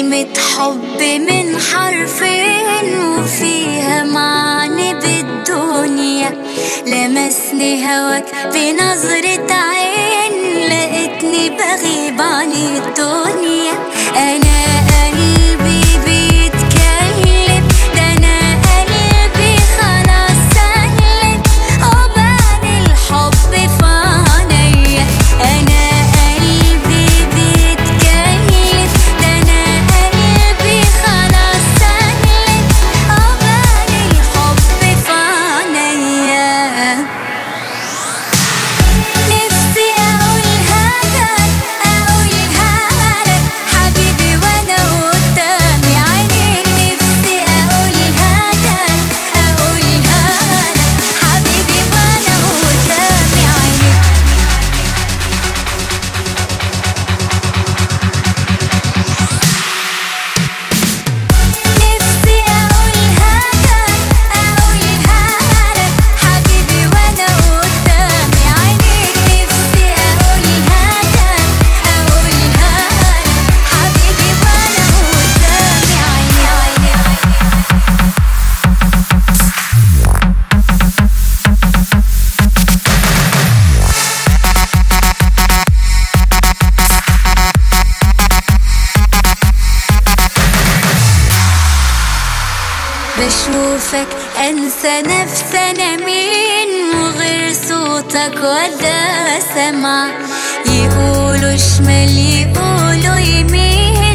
كلمة حب من حرفين وفيها معنى بالدنيا لمسني هواك بنظرة عين لقيتني بغيب عن الدنيا أنا قلبي بيتكلم ده أنا قلبي خلاص سلم عقبال الحب في عينيا أنا قلبي بيتكلم ده أنا قلبي خلاص سلم عقبال الحب في عينيا نفسي أقولها لك أقولها لك حبيبي وأنا قدامي عينيك نفسي أقولها لك أقولها لك حبيبي وأنا قدامي عينيك نفسي أقولها لك أقولها لك حبيبي وأنا قدامي عينيك نفسي أقولها لك أقولها لك حبيبي وأنا قدامي عينيك بشوفك انسى نفسي انا مين وغير صوتك ولا سمع يقولوا شمال يقولوا يمين